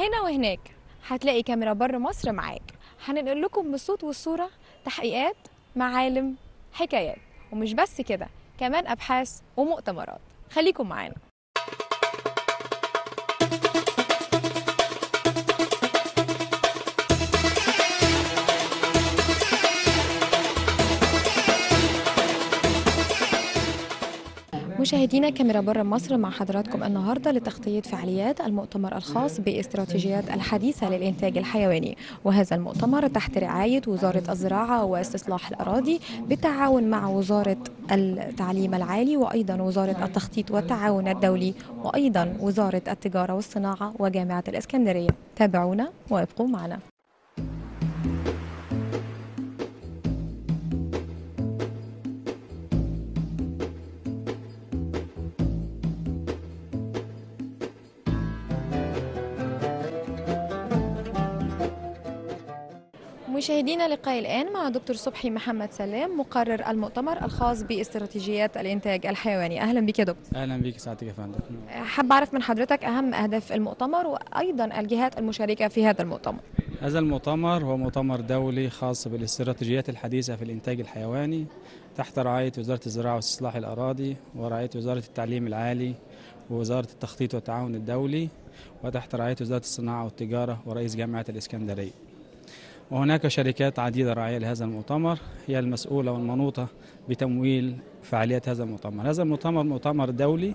هنا وهناك هتلاقي كاميرا بر مصر معاك هننقل لكم بالصوت والصورة تحقيقات معالم حكايات ومش بس كده كمان أبحاث ومؤتمرات خليكم معانا مشاهدينا كاميرا بر مصر مع حضراتكم النهارده لتغطيه فعاليات المؤتمر الخاص باستراتيجيات الحديثه للانتاج الحيواني وهذا المؤتمر تحت رعايه وزاره الزراعه واستصلاح الاراضي بالتعاون مع وزاره التعليم العالي وايضا وزاره التخطيط والتعاون الدولي وايضا وزاره التجاره والصناعه وجامعه الاسكندريه تابعونا وابقوا معنا مشاهدينا لقاء الآن مع دكتور صبحي محمد سلام مقرر المؤتمر الخاص باستراتيجيات الإنتاج الحيواني أهلا بك يا دكتور اهلا بيك سعادتك يا فندم حاب أعرف من حضرتك أهم أهداف المؤتمر وأيضا الجهات المشاركة في هذا المؤتمر هذا المؤتمر هو مؤتمر دولي خاص بالاستراتيجيات الحديثة في الإنتاج الحيواني تحت رعاية وزارة الزراعة واستصلاح الأراضي ورعاية وزارة التعليم العالي ووزارة التخطيط والتعاون الدولي وتحت رعاية وزارة الصناعة والتجارة ورئيس جامعة الإسكندرية وهناك شركات عديدة راعية لهذا المؤتمر هي المسؤولة والمنوطة بتمويل فعاليات هذا المؤتمر هذا المؤتمر مؤتمر دولي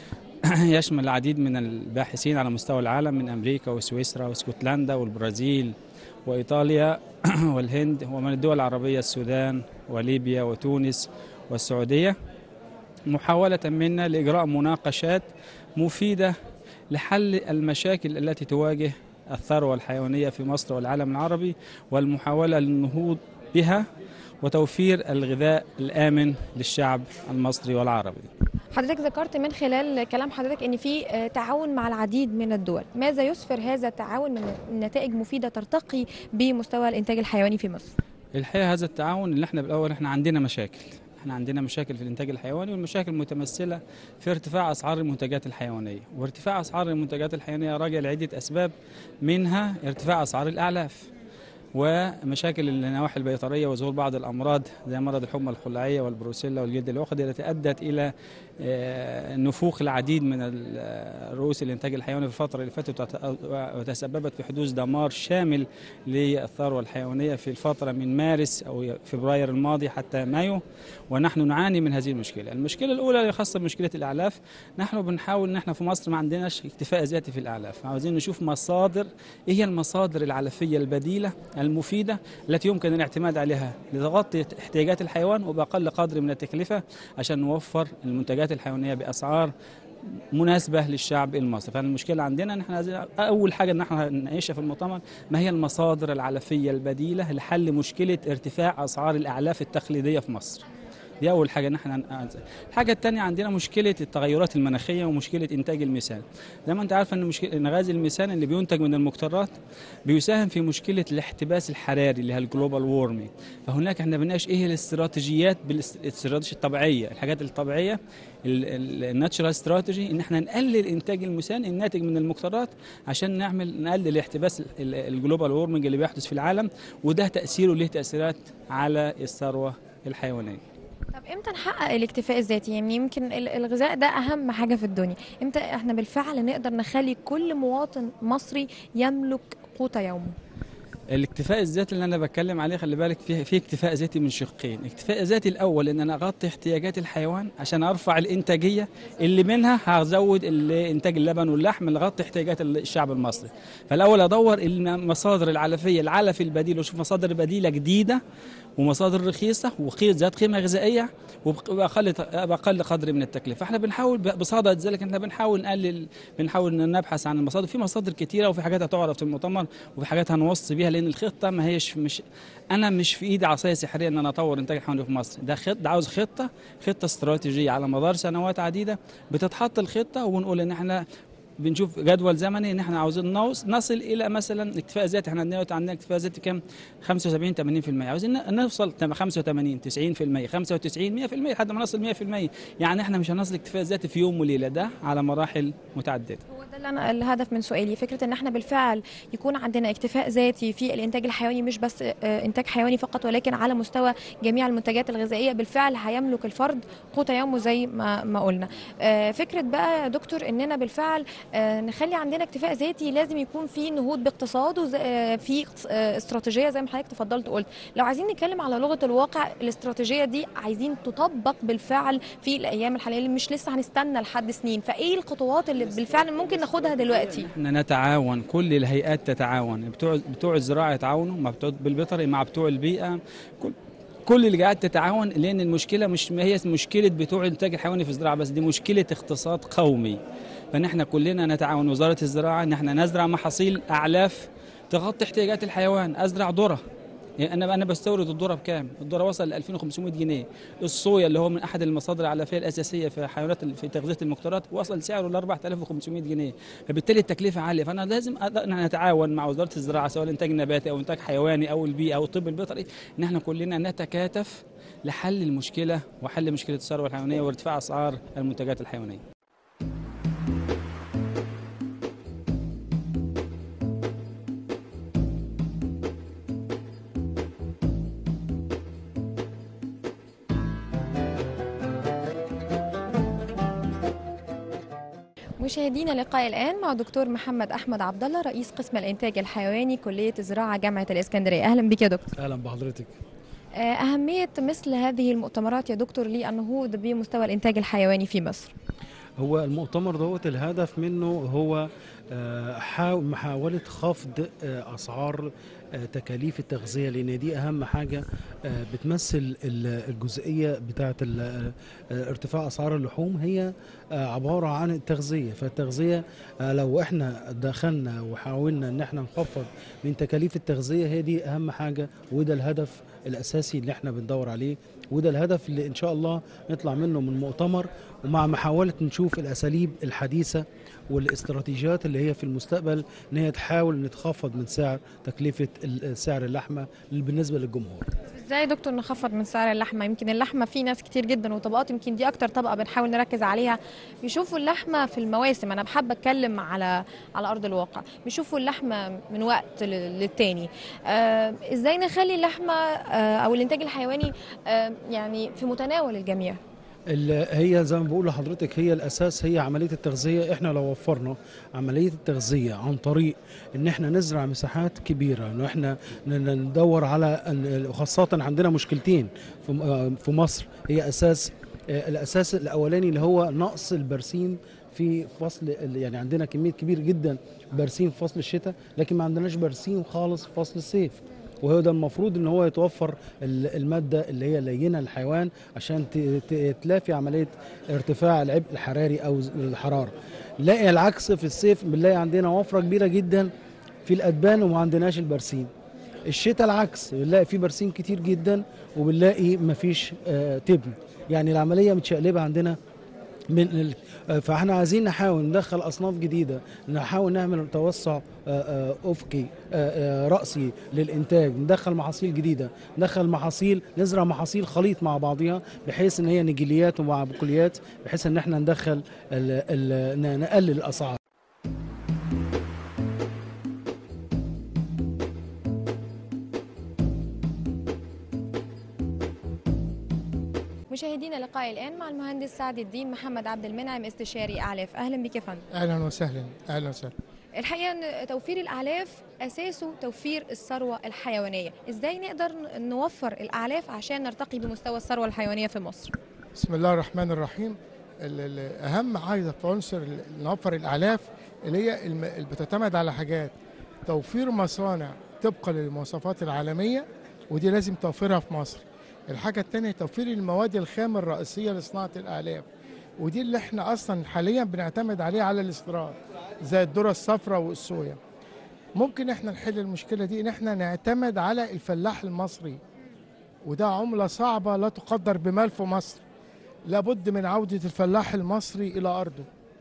يشمل العديد من الباحثين على مستوى العالم من أمريكا وسويسرا واسكتلندا والبرازيل وإيطاليا والهند ومن الدول العربية السودان وليبيا وتونس والسعودية محاولة منا لإجراء مناقشات مفيدة لحل المشاكل التي تواجه الثروة الحيوانية في مصر والعالم العربي والمحاولة للنهوض بها وتوفير الغذاء الآمن للشعب المصري والعربي حضرتك ذكرت من خلال كلام حضرتك ان في آه، تعاون مع العديد من الدول ماذا يسفر هذا التعاون من نتائج مفيده ترتقي بمستوى الانتاج الحيواني في مصر الحقيقة هذا التعاون اللي احنا بالأول احنا عندنا مشاكل احنا عندنا مشاكل في الانتاج الحيواني والمشاكل متمثلة في ارتفاع أسعار المنتجات الحيوانية وارتفاع أسعار المنتجات الحيوانية راجع لعدة أسباب منها ارتفاع أسعار الأعلاف ومشاكل النواحي البيطريه وظهور بعض الامراض زي مرض الحمى الخلاعيه والبروسيلا والجلد العقدي التي ادت الى آه، نفوخ العديد من ال- رؤوس الانتاج الحيواني في الفتره اللي فاتت وت- وتسببت في حدوث دمار شامل للثروه الحيوانيه في الفتره من مارس او فبراير الماضي حتى مايو ونحن نعاني من هذه المشكله، المشكله الاولى اللي خاصه بمشكله الاعلاف نحن بنحاول ان احنا في مصر ما عندناش اكتفاء ذاتي في الاعلاف، عاوزين نشوف مصادر ايه هي المصادر العلفيه البديله المفيده التي يمكن الاعتماد عليها لتغطي احتياجات الحيوان وباقل قدر من التكلفه عشان نوفر المنتجات الحيوانيه باسعار مناسبه للشعب المصري فالمشكله عندنا ان احنا عايزين اول حاجه ان احنا نناقشها في المؤتمر ما هي المصادر العلفيه البديله لحل مشكله ارتفاع اسعار الاعلاف التقليديه في مصر دي اول حاجه ان احنا نعالجها. الحاجه الثانيه عندنا مشكله التغيرات المناخيه ومشكله انتاج الميثان زي ما انت عارف ان مشكله ان غاز الميثان اللي بينتج من المقطرات بيساهم في مشكله الاحتباس الحراري اللي هي الجلوبال وورمينج فهناك احنا بنناقش ايه الاستراتيجيات بالاستراتيجيه الطبيعيه الحاجات الطبيعيه الناتشرال استراتيجي ان احنا نقلل انتاج الميثان الناتج من المقطرات عشان نعمل نقلل احتباس الجلوبال وورمنج اللي بيحدث في العالم وده تاثيره له تاثيرات على الثروه الحيوانيه طب امتى نحقق الاكتفاء الذاتي يعني يمكن ال- الغذاء ده اهم حاجه في الدنيا امتى احنا بالفعل نقدر نخلي كل مواطن مصري يملك قوت يومه الاكتفاء الذاتي اللي انا بتكلم عليه خلي بالك فيه في اكتفاء ذاتي من شقين اكتفاء ذاتي الاول ان انا اغطي احتياجات الحيوان عشان ارفع الانتاجيه اللي منها هزود ال- انتاج اللبن واللحم اللي اغطي احتياجات الشعب المصري فالاول ادور المصادر العلفيه العلف البديل واشوف مصادر بديله جديده ومصادر رخيصه وقيمه ذات قيمه غذائيه وباقل باقل قدر من التكلفه فاحنا بنحاول بصدد ذلك احنا بنحاول نقلل بنحاول إن نبحث عن المصادر في مصادر كتيره وفي حاجات هتعرف في المؤتمر وفي حاجات هنوصي بيها لان الخطه ما هيش مش انا مش في ايدي عصايه سحريه ان انا اطور انتاج حيواني في مصر ده خط ده عاوز خطه خطه استراتيجيه على مدار سنوات عديده بتتحط الخطه وبنقول ان احنا بنشوف جدول زمني ان احنا عاوزين نوص نصل الى مثلا اكتفاء ذاتي احنا دلوقتي عندنا اكتفاء ذاتي كام 75 80% عاوزين ن- نوصل تم- 85 90% 95 100% لحد ما نصل 100% يعني احنا مش هنصل اكتفاء ذاتي في يوم وليله ده على مراحل متعدده هو ده اللي انا الهدف من سؤالي فكره ان احنا بالفعل يكون عندنا اكتفاء ذاتي في الانتاج الحيواني مش بس آه، انتاج حيواني فقط ولكن على مستوى جميع المنتجات الغذائيه بالفعل هيملك الفرد قوت يومه زي ما ما قلنا آه، فكره بقى يا دكتور اننا بالفعل آه، نخلي عندنا اكتفاء ذاتي لازم يكون في نهوض باقتصاد وفي استراتيجيه زي ما حضرتك تفضلت قلت لو عايزين نتكلم على لغه الواقع الاستراتيجيه دي عايزين تطبق بالفعل في الايام الحاليه اللي مش لسه هنستنى لحد سنين فايه الخطوات اللي بالفعل ممكن ناخدها دلوقتي احنا نتعاون كل الهيئات تتعاون بتوع بتوع الزراعه يتعاونوا مع بتوع بالبيطري مع بتوع البيئه كل كل اللي قاعد تتعاون لان المشكله مش ما هي مشكله بتوع الانتاج الحيواني في الزراعه بس دي مشكله اقتصاد قومي فنحن كلنا نتعاون وزاره الزراعه ان احنا نزرع محاصيل اعلاف تغطي احتياجات الحيوان ازرع ذره يعني انا انا بستورد الذره بكام؟ الذره وصل ل 2500 جنيه، الصويا اللي هو من احد المصادر العلفيه الاساسيه في حيوانات في تغذيه المقترات وصل سعره ل 4500 جنيه، فبالتالي التكلفه عاليه فانا لازم أد- إن احنا نتعاون مع وزاره الزراعه سواء الانتاج النباتي او انتاج حيواني او البيئه او الطب البيطري ان احنا كلنا نتكاتف لحل المشكله وحل مشكله الثروه الحيوانيه وارتفاع اسعار المنتجات الحيوانيه. مشاهدينا لقاء الان مع دكتور محمد احمد عبد الله رئيس قسم الانتاج الحيواني كليه الزراعه جامعه الاسكندريه اهلا بك يا دكتور اهلا بحضرتك آه، اهميه مثل هذه المؤتمرات يا دكتور للنهوض بمستوى الانتاج الحيواني في مصر هو المؤتمر دوت الهدف منه هو آه، حاو- محاولة خفض آه، أسعار آه، تكاليف التغذية لأن دي أهم حاجة آه، بتمثل ال- الجزئية بتاعة ال- آه، ارتفاع أسعار اللحوم هي آه، عبارة عن التغذية فالتغذية آه، لو احنا دخلنا وحاولنا ان احنا نخفض من تكاليف التغذية هي دي أهم حاجة وده الهدف الأساسي اللي احنا بندور عليه وده الهدف اللي إن شاء الله نطلع منه من مؤتمر ومع محاولة نشوف الأساليب الحديثة والاستراتيجيات اللي هي في المستقبل ان هي تحاول نتخفض من سعر تكلفة ال- سعر اللحمة بالنسبة للجمهور ازاي يا دكتور نخفض من سعر اللحمه يمكن اللحمه في ناس كتير جدا وطبقات يمكن دي اكتر طبقه بنحاول نركز عليها بيشوفوا اللحمه في المواسم انا بحب اتكلم على على ارض الواقع بيشوفوا اللحمه من وقت ل- للتاني آه ازاي نخلي اللحمه آه او الانتاج الحيواني آه يعني في متناول الجميع ال- هي زي ما بقول لحضرتك هي الاساس هي عمليه التغذيه احنا لو وفرنا عمليه التغذيه عن طريق ان احنا نزرع مساحات كبيره ان احنا ن- ندور على أن- وخاصه عندنا مشكلتين في م- آه في مصر هي اساس آه، الاساس الاولاني اللي هو نقص البرسيم في فصل ال- يعني عندنا كميه كبير جدا برسيم في فصل الشتاء لكن ما عندناش برسيم خالص في فصل الصيف وهو ده المفروض ان هو يتوفر ال- الماده اللي هي لينه للحيوان عشان ت- ت- تلافي عمليه ارتفاع العبء الحراري او ز- الحراره. نلاقي العكس في الصيف بنلاقي عندنا وفره كبيره جدا في الادبان وما عندناش البرسيم. الشتاء العكس بنلاقي فيه برسيم كتير جدا وبنلاقي مفيش آه تبن. يعني العمليه متشقلبه عندنا من ال... آه، فاحنا عايزين نحاول ندخل اصناف جديده نحاول نعمل توسع آه، آه، افقي آه، آه، راسي للانتاج ندخل محاصيل جديده ندخل محاصيل نزرع محاصيل خليط مع بعضها بحيث ان هي نجيليات ومع بقوليات بحيث ان احنا ندخل ال... ال... ن- نقلل الاسعار مشاهدينا لقاء الان مع المهندس سعد الدين محمد عبد المنعم استشاري اعلاف اهلا بك يا فندم اهلا وسهلا اهلا وسهلا الحقيقه ان توفير الاعلاف اساسه توفير الثروه الحيوانيه ازاي نقدر نوفر الاعلاف عشان نرتقي بمستوى الثروه الحيوانيه في مصر بسم الله الرحمن الرحيم ال- ال- اهم حاجه في عنصر ال- نوفر الاعلاف اللي هي الم- اللي بتعتمد على حاجات توفير مصانع طبقا للمواصفات العالميه ودي لازم توفيرها في مصر الحاجه الثانيه توفير المواد الخام الرئيسيه لصناعه الاعلاف ودي اللي احنا اصلا حاليا بنعتمد عليها على الاستيراد زي الذره الصفراء والصويا ممكن احنا نحل المشكله دي ان احنا نعتمد على الفلاح المصري وده عملة صعبة لا تقدر بمال في مصر لابد من عودة الفلاح المصري إلى أرضه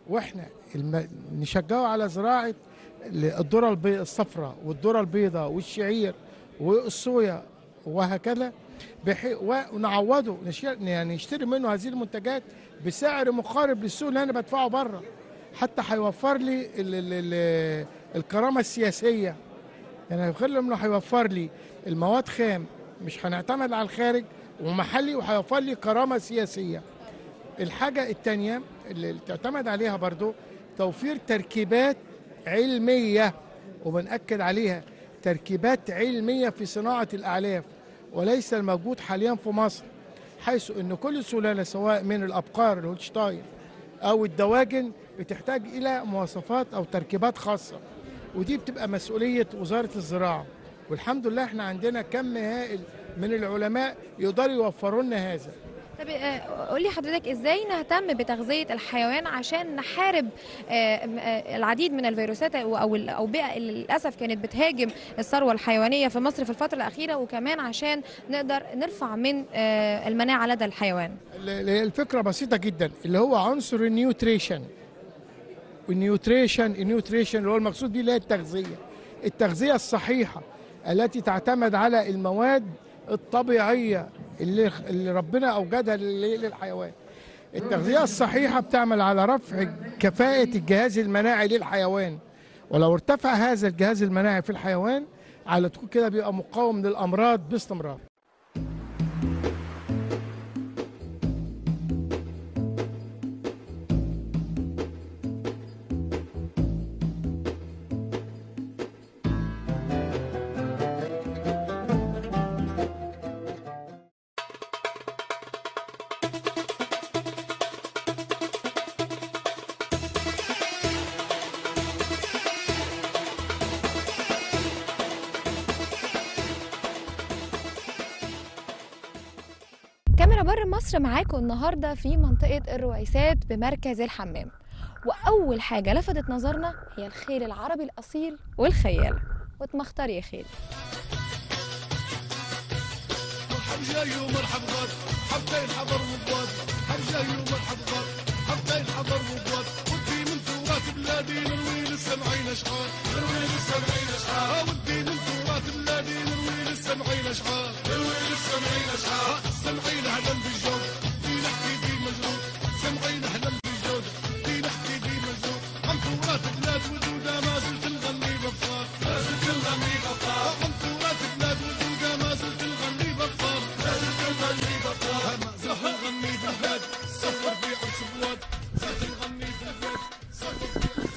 واحنا الم... نشجعه على زراعه الذره البي... الصفراء والذره البيضاء والشعير والصويا وهكذا بحي... ونعوضه نش... يعني نشتري منه هذه المنتجات بسعر مقارب للسوق اللي انا بدفعه بره حتى هيوفر لي ال... ال... ال... الكرامه السياسيه يعني غير انه هيوفر لي المواد خام مش هنعتمد على الخارج ومحلي وهيوفر لي كرامه سياسيه الحاجه الثانيه اللي تعتمد عليها برضو توفير تركيبات علميه وبنأكد عليها تركيبات علميه في صناعه الاعلاف وليس الموجود حاليا في مصر حيث ان كل سلاله سواء من الابقار الهولشتاين او الدواجن بتحتاج الى مواصفات او تركيبات خاصه ودي بتبقى مسؤوليه وزاره الزراعه والحمد لله احنا عندنا كم هائل من العلماء يقدروا يوفروا لنا هذا طب آه، قولي حضرتك ازاي نهتم بتغذيه الحيوان عشان نحارب آه، م- آه، العديد من الفيروسات او او الاوبئه اللي للاسف كانت بتهاجم الثروه الحيوانيه في مصر في الفتره الاخيره وكمان عشان نقدر نرفع من آه، المناعه لدى الحيوان ال- ال- الفكره بسيطه جدا اللي هو عنصر النيوتريشن والنيوتريشن النيوتريشن اللي هو المقصود بيه اللي هي التغذيه التغذيه الصحيحه التي تعتمد على المواد الطبيعيه اللي اللي ربنا اوجدها لل- للحيوان التغذيه الصحيحه بتعمل على رفع كفاءه الجهاز المناعي للحيوان ولو ارتفع هذا الجهاز المناعي في الحيوان على طول كده بيبقى مقاوم للامراض باستمرار كاميرا بر مصر معاكم النهارده في منطقه الرويسات بمركز الحمام واول حاجه لفتت نظرنا هي الخيل العربي الاصيل والخيال واتمختار يا خيل مرحب جاي ومرحب غاد حبين حضر وبواد حب جاي ومرحب غاد حبين حضر وبواد ودي من ثورات بلادي نروي للسمعين اشعار نروي للسمعين اشعار ودي من ثورات بلادي نروي للسمعين اشعار نروي للسمعين اشعار السمعين اهلا بالجود في نحكي في مجهود سمعين اهلا بالجود في نحكي في مجهود عن ثورات بلاد وجودة ما زلت نغني بفخار ما زلت نغني بفخار عن ثورات بلاد وجودة ما زلت نغني بفخار ما زلت نغني بفخار ما زلت نغني بالبلاد سفر في عرس بواد زلت نغني في البلاد سفر في عرس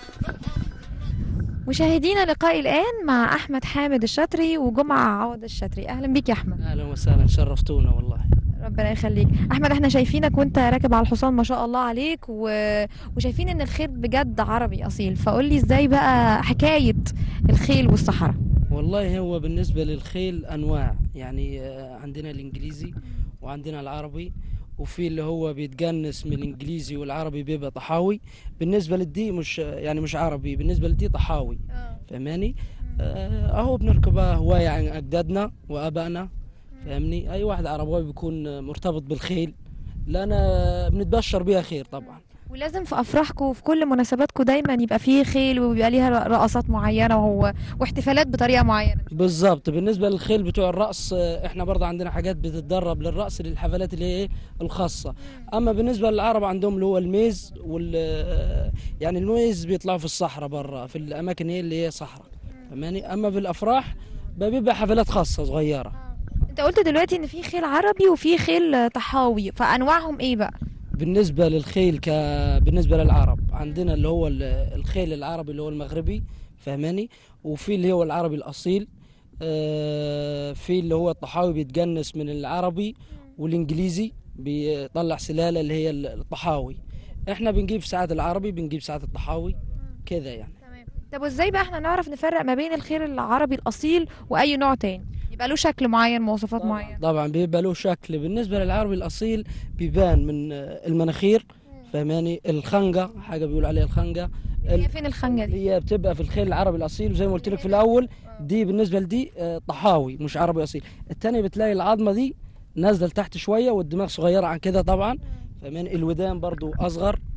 مشاهدينا لقائي الان مع احمد حامد الشطري وجمعه عوض الشطري اهلا بيك يا احمد اهلا وسهلا شرفتونا والله ربنا يخليك احمد احنا شايفينك وانت راكب على الحصان ما شاء الله عليك و... وشايفين ان الخيل بجد عربي اصيل فقول لي ازاي بقى حكايه الخيل والصحراء والله هو بالنسبة للخيل أنواع يعني آه، عندنا الإنجليزي وعندنا العربي وفي اللي هو بيتجنس من الإنجليزي والعربي بيبقى طحاوي بالنسبة للدي مش يعني مش عربي بالنسبة للدي طحاوي فهماني آه، أهو بنركبها هواية عن أجدادنا وآبائنا فاهمني أي واحد عرباوي بيكون مرتبط بالخيل لأن بنتبشر بيها خير طبعا ولازم في افراحكم وفي كل مناسباتكم دايما يبقى فيه خيل وبيبقى ليها رقصات معينه وهو واحتفالات بطريقه معينه بالظبط بالنسبه للخيل بتوع الرقص آه، احنا برضه عندنا حاجات بتتدرب للرقص للحفلات اللي هي إيه؟ الخاصه اما بالنسبه للعرب عندهم اللي هو الميز وال آه، يعني الميز بيطلعوا في الصحراء برا في الاماكن هي اللي هي صحراء فاهماني اما بالافراح بيبقى حفلات خاصه صغيره انت قلت دلوقتي ان في خيل عربي وفي خيل طحاوي فانواعهم ايه بقى بالنسبه للخيل ك بالنسبه للعرب عندنا اللي هو ال- الخيل العربي اللي هو المغربي فاهماني وفي اللي هو العربي الاصيل آه، في اللي هو الطحاوي بيتجنس من العربي والانجليزي بيطلع سلاله اللي هي الطحاوي احنا بنجيب ساعات العربي بنجيب ساعات الطحاوي كذا يعني تمام طب وازاي بقى احنا نعرف نفرق ما بين الخيل العربي الاصيل واي نوع تاني يبقى له شكل معين مواصفات معينه طبعا بيبقى له شكل بالنسبه للعربي الاصيل بيبان من آه، المناخير فاهماني الخنقه حاجه بيقول عليها الخنقه هي فين الخنجه دي اللي هي بتبقى في الخيل العربي الاصيل وزي ما قلت لك في الاول دي بالنسبه لدي آه، طحاوي مش عربي اصيل الثانيه بتلاقي العظمه دي نازله لتحت شويه والدماغ صغيره عن كده طبعا فاهماني الودان برضو اصغر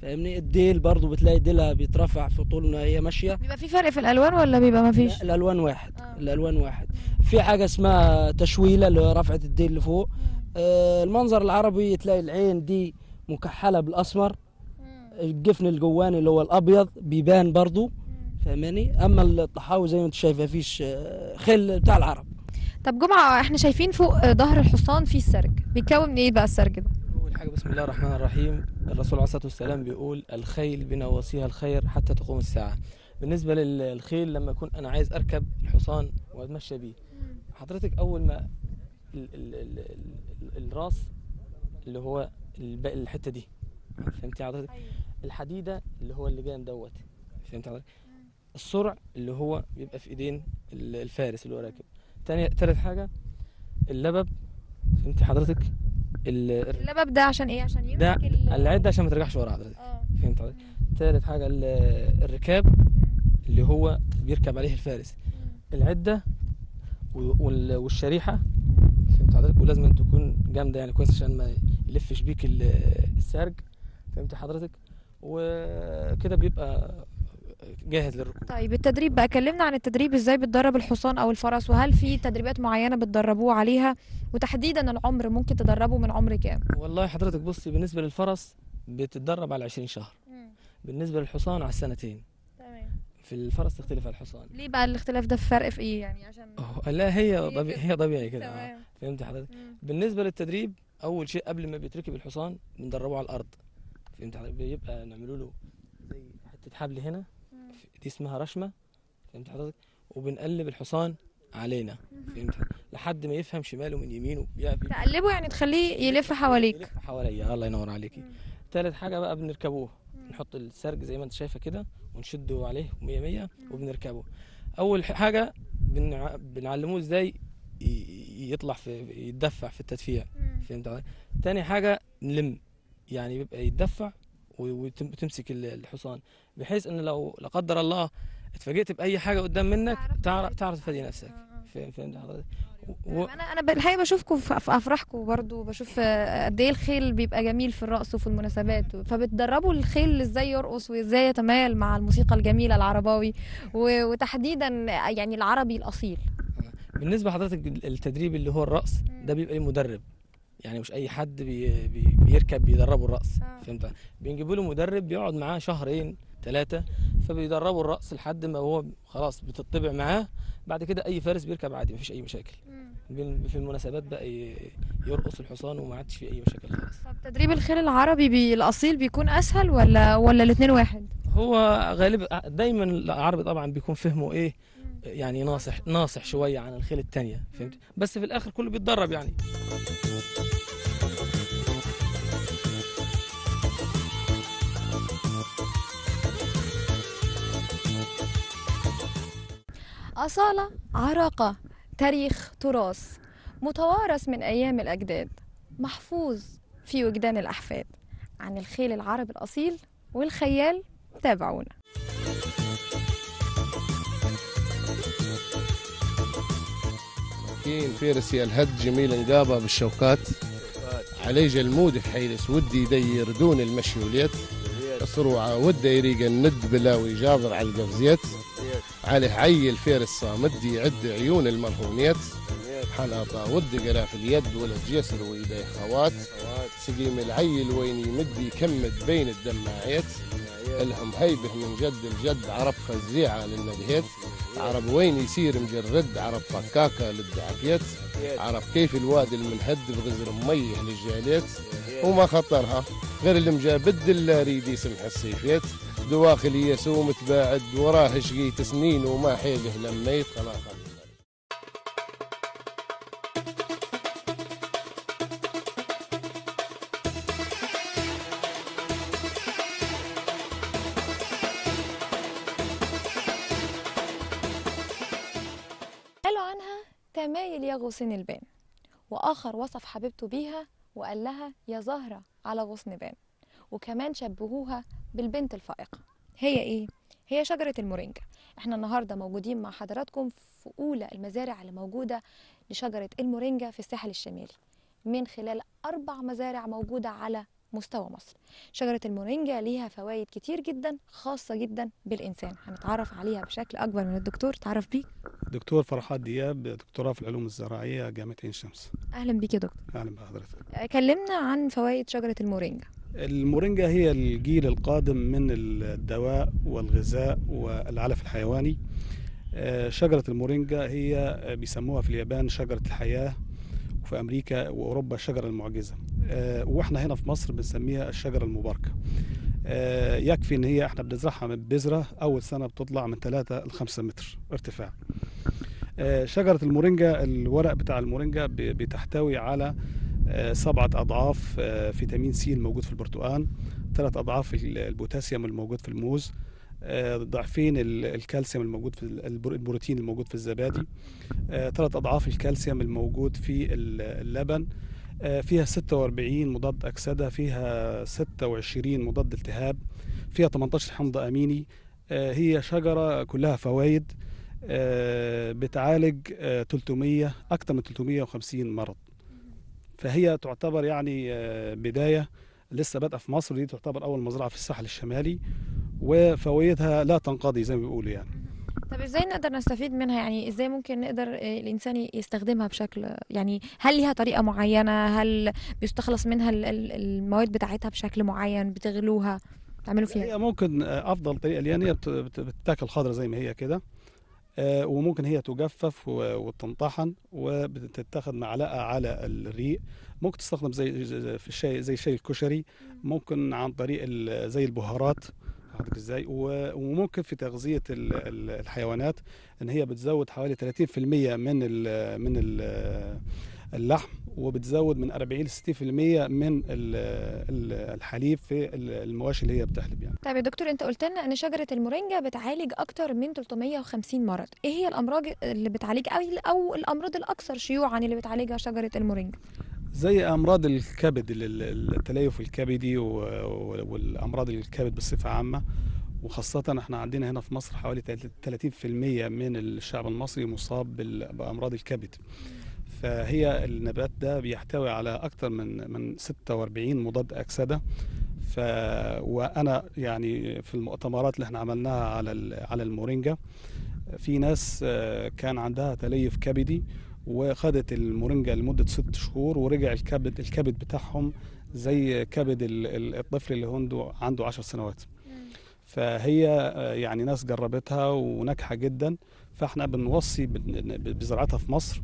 فاهمني الديل برضو بتلاقي ديلها بيترفع في طول ما هي ماشيه بيبقى في فرق في الالوان ولا بيبقى ما فيش لا الالوان واحد آه. الالوان واحد في حاجه اسمها تشويله اللي هو رفعه الديل لفوق آه المنظر العربي تلاقي العين دي مكحله بالاسمر الجفن الجواني اللي هو الابيض بيبان برضو فاهماني اما الطحاوي زي ما انت شايفه فيش آه، خل بتاع العرب طب جمعه احنا شايفين فوق ظهر الحصان في السرج بيتكون من ايه بقى السرج ده أول حاجة بسم الله الرحمن الرحيم الرسول عليه الصلاة والسلام بيقول الخيل بنواصيها الخير حتى تقوم الساعة بالنسبة للخيل لما أكون أنا عايز أركب الحصان وأتمشى بيه حضرتك أول ما ال ال ال ال الراس اللي هو الب- الحتة دي فهمتي حضرتك الحديدة اللي هو اللجام دوت فهمت حضرتك السرع اللي هو بيبقى في ايدين ال- الفارس اللي هو راكب تاني تالت حاجة اللبب فهمت حضرتك ال- اللبب ده عشان ايه عشان يمسك ده ال- العده عشان ما ترجعش ورا حضرتك اه فهمت حضرتك ثالث حاجه ال- الركاب اللي هو بيركب عليه الفارس العده و- وال- والشريحه فهمت حضرتك ولازم أن تكون جامده يعني كويس عشان ما يلفش بيك ال- السرج فهمت حضرتك وكده بيبقى جاهز للركوب طيب التدريب بقى كلمنا عن التدريب ازاي بتدرب الحصان او الفرس وهل في تدريبات معينه بتدربوه عليها وتحديدا العمر ممكن تدربه من عمر كام والله حضرتك بصي بالنسبه للفرس بتتدرب على 20 شهر بالنسبه للحصان على السنتين تمام في الفرس تختلف عن الحصان ليه بقى الاختلاف ده في فرق في ايه يعني عشان أوه، لا هي هي طبيعي كده. هي طبيعي كده آه. تمام فهمت حضرتك مم. بالنسبه للتدريب اول شيء قبل ما بيتركب الحصان بندربه على الارض فهمت حضرتك بيبقى نعملوا له زي حته حبل هنا دي اسمها رشمه فهمت حضرتك وبنقلب الحصان علينا فهمت حضرتك؟ لحد ما يفهم شماله من يمينه بي- بي- تقلبه يعني تخليه يلف حواليك يلف حواليا الله ينور عليكي مم. تالت حاجه بقى بنركبوه نحط السرج زي ما انت شايفه كده ونشده عليه 100 100 وبنركبه اول ح- حاجه بنع... بنعلموه ازاي ي- يطلع في يتدفع في التدفيع فهمت علي؟ تاني حاجة نلم يعني بيبقى يتدفع و- وتم- وتمسك ال- الحصان بحيث ان لو لا قدر الله اتفاجئت بأي حاجة قدام منك تعرف تعرف تفادي. تعرف تفادي نفسك فهم- فهمت حضرتك؟ و- و- انا انا بالحقيقه بشوفكم في في افراحكم برضو بشوف آه، قد ايه الخيل بيبقى جميل في الرقص وفي المناسبات فبتدربوا الخيل ازاي يرقص وازاي يتمايل مع الموسيقى الجميله العرباوي و- وتحديدا يعني العربي الاصيل بالنسبة لحضرتك ال- التدريب اللي هو الرقص ده بيبقى ليه مدرب يعني مش اي حد بي بي بيركب بيدربه الرقص آه. فهمت بنجيبوا له مدرب بيقعد معاه شهرين ثلاثة فبيدربوا الرقص لحد ما هو خلاص بتطبع معاه بعد كده اي فارس بيركب عادي مفيش اي مشاكل بين- في المناسبات بقى ي- يرقص الحصان وما عادش في اي مشاكل خالص طب تدريب الخيل العربي بي الاصيل بيكون اسهل ولا ولا الاثنين واحد هو غالبا دايما العربي طبعا بيكون فهمه ايه يعني ناصح ناصح شويه عن الخيل التانية فهمت بس في الاخر كله بيتدرب يعني أصالة عراقة تاريخ تراث متوارث من أيام الأجداد محفوظ في وجدان الأحفاد عن الخيل العربي الأصيل والخيال تابعونا كين فيرسي الهد جميل انقابه بالشوكات عليه جلمود حيلس ودي يدير دون المشي وليت صروعه وده يريق الند بلاوي جابر على القفزيت عليه عيل فيرس صامد يعد عيون المرهونيت حناطة ود قراف اليد ولد جسر ويديه خوات سقيم العيل وين يمد يكمد بين الدماعيت الهم هيبه من جد الجد عرب فزيعة للندهيت عرب وين يصير مجرد عرب فكاكة للدعكيت عرب كيف الوادي المنهد بغزر ميه للجاليت وما خطرها غير المجابد اللي ريد يسمح الصيفيت دواخل يسوم تباعد وراه شقيت سنين وما حيله لميت خلاص قالوا عنها تمايل يا غصن البان وآخر وصف حبيبته بيها وقال لها يا زهرة على غصن بان وكمان شبهوها بالبنت الفائقة هي ايه؟ هي شجرة المورينجا احنا النهاردة موجودين مع حضراتكم في أولى المزارع اللي موجودة لشجرة المورينجا في الساحل الشمالي من خلال أربع مزارع موجودة على مستوى مصر شجرة المورينجا ليها فوائد كتير جدا خاصة جدا بالإنسان هنتعرف عليها بشكل أكبر من الدكتور تعرف بيك دكتور فرحات دياب دكتوراه في العلوم الزراعية جامعة عين شمس أهلا بيك يا دكتور أهلا بحضرتك آه، كلمنا عن فوائد شجرة المورينجا المورينجا هي الجيل القادم من الدواء والغذاء والعلف الحيواني آه، شجرة المورينجا هي آه، بيسموها في اليابان شجرة الحياة وفي أمريكا وأوروبا الشجرة المعجزة آه، وإحنا هنا في مصر بنسميها الشجرة المباركة آه، يكفي إن هي إحنا بنزرعها من بذرة أول سنة بتطلع من 3 ل 5 متر ارتفاع آه، شجرة المورينجا الورق بتاع المورينجا ب- بتحتوي على آه، سبعة أضعاف آه، فيتامين سي الموجود في البرتقال ثلاث أضعاف ال- البوتاسيوم الموجود في الموز آه، ضعفين ال- الكالسيوم الموجود في ال- البر- البروتين الموجود في الزبادي آه، ثلاث أضعاف الكالسيوم الموجود في ال- اللبن آه، فيها 46 مضاد أكسدة فيها 26 مضاد التهاب فيها 18 حمض أميني آه، هي شجرة كلها فوائد آه، بتعالج آه، 300 أكثر من 350 مرض فهي تعتبر يعني آه، بداية لسه بادئة في مصر دي تعتبر أول مزرعة في الساحل الشمالي وفوائدها لا تنقضي زي ما بيقولوا يعني طب ازاي نقدر نستفيد منها يعني ازاي ممكن نقدر آه، الانسان يستخدمها بشكل يعني هل ليها طريقة معينة هل بيستخلص منها ال- ال- المواد بتاعتها بشكل معين بتغلوها تعملوا فيها هي ممكن آه، أفضل طريقة ليها إن هي بت- بت- بتتاكل خضرة زي ما هي كده آه، وممكن هي تجفف و- وتنطحن وبتتاخد معلقة على الريق ممكن تستخدم زي زي- في الشاي زي شاي الكشري ممكن عن طريق ال- زي البهارات حضرتك ازاي و- وممكن في تغذية ال- ال- الحيوانات ان هي بتزود حوالي 30% من ال من ال اللحم وبتزود من 40 ل 60% من ال- ال- الحليب في ال- المواشي اللي هي بتحلب يعني طيب يا دكتور انت قلت لنا ان شجرة المورينجا بتعالج اكتر من 350 مرض ايه هي الامراض اللي بتعالج او او الامراض الاكثر شيوعا اللي بتعالجها شجرة المورينجا زي امراض الكبد ال- ال- التليف الكبدي و- و- والامراض الكبد بصفه عامه وخاصة احنا عندنا هنا في مصر حوالي 30% من الشعب المصري مصاب بال- بأمراض الكبد فهي النبات ده بيحتوي على أكثر من من 46 مضاد أكسدة ف وأنا يعني في المؤتمرات اللي احنا عملناها على ال- على المورينجا في ناس آه، كان عندها تليف كبدي وخدت المورينجا لمدة ست شهور ورجع الكبد الكبد بتاعهم زي كبد ال- ال- الطفل اللي عنده عنده 10 سنوات فهي آه، يعني ناس جربتها وناجحة جدا فاحنا بنوصي بن- بزراعتها في مصر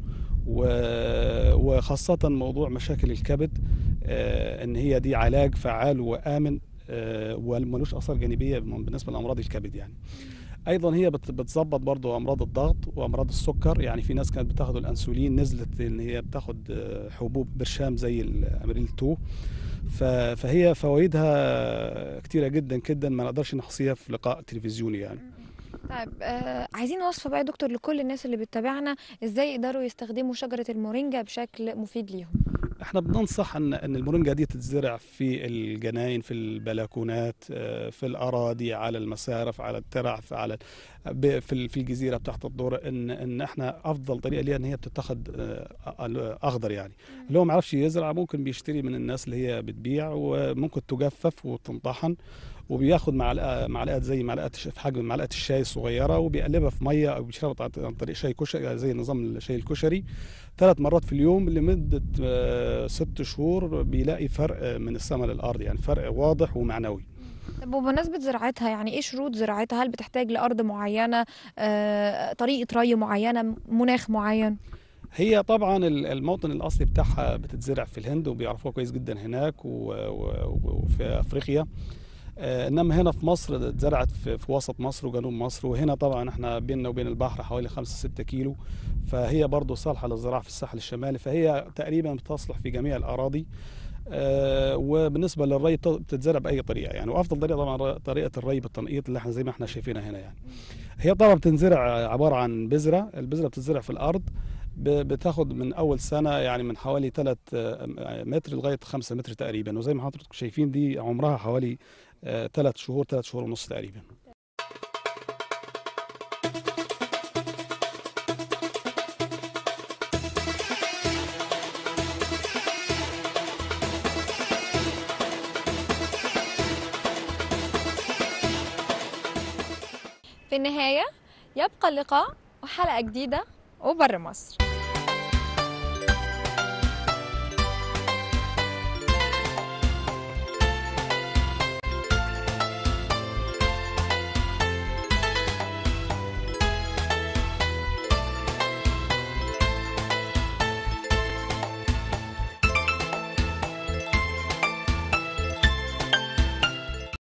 و- وخاصة موضوع مشاكل الكبد آه، ان هي دي علاج فعال وآمن آه، وملوش آثار جانبية بالنسبة لأمراض الكبد يعني ايضا هي بت- بتظبط برضو امراض الضغط وامراض السكر يعني في ناس كانت بتاخد الانسولين نزلت ان هي بتاخد آه، حبوب برشام زي الامريل 2 ف- فهي فوائدها كتيره جدا جدا ما نقدرش نحصيها في لقاء تلفزيوني يعني طيب آه عايزين وصفة بقى يا دكتور لكل الناس اللي بتتابعنا ازاي يقدروا يستخدموا شجرة المورينجا بشكل مفيد ليهم احنا بننصح ان ان المورينجا دي تتزرع في الجناين في البلكونات آه، في الاراضي على المسارف على الترع في على ب- في ال- في الجزيره بتاعت الدور ان ان احنا افضل طريقه ليها ان هي بتتاخد آه، اخضر يعني اللي هو ما يعرفش يزرع ممكن بيشتري من الناس اللي هي بتبيع وممكن تجفف وتنطحن وبياخد معلقه معلقه زي معلقه ش- في حجم معلقه الشاي الصغيره وبيقلبها في ميه او بيشربها عن- عن طريق شاي كشري زي نظام الشاي الكشري ثلاث مرات في اليوم لمده آه، ست شهور بيلاقي فرق من السماء للارض يعني فرق واضح ومعنوي طب وبمناسبة زراعتها يعني ايه شروط زراعتها هل بتحتاج لأرض معينة آه طريقة ري معينة مناخ معين هي طبعا ال- الموطن الاصلي بتاعها بتتزرع في الهند وبيعرفوها كويس جدا هناك و- و- وفي افريقيا آه، انما هنا في مصر اتزرعت في, في وسط مصر وجنوب مصر وهنا طبعا احنا بيننا وبين البحر حوالي 5 6 كيلو فهي برضه صالحه للزراعه في الساحل الشمالي فهي تقريبا بتصلح في جميع الاراضي آه، وبالنسبه للري بت- بتتزرع باي طريقه يعني وافضل طريقه طبعا ر- طريقه الري بالتنقيط اللي احنا زي ما احنا شايفينها هنا يعني هي طبعا بتنزرع عباره عن بذره البذره بتتزرع في الارض ب- بتاخد من اول سنه يعني من حوالي 3 متر لغايه 5 متر تقريبا وزي ما حضراتكم شايفين دي عمرها حوالي 3 شهور 3 شهور ونص تقريبا في النهاية يبقى اللقاء وحلقة جديدة وبر مصر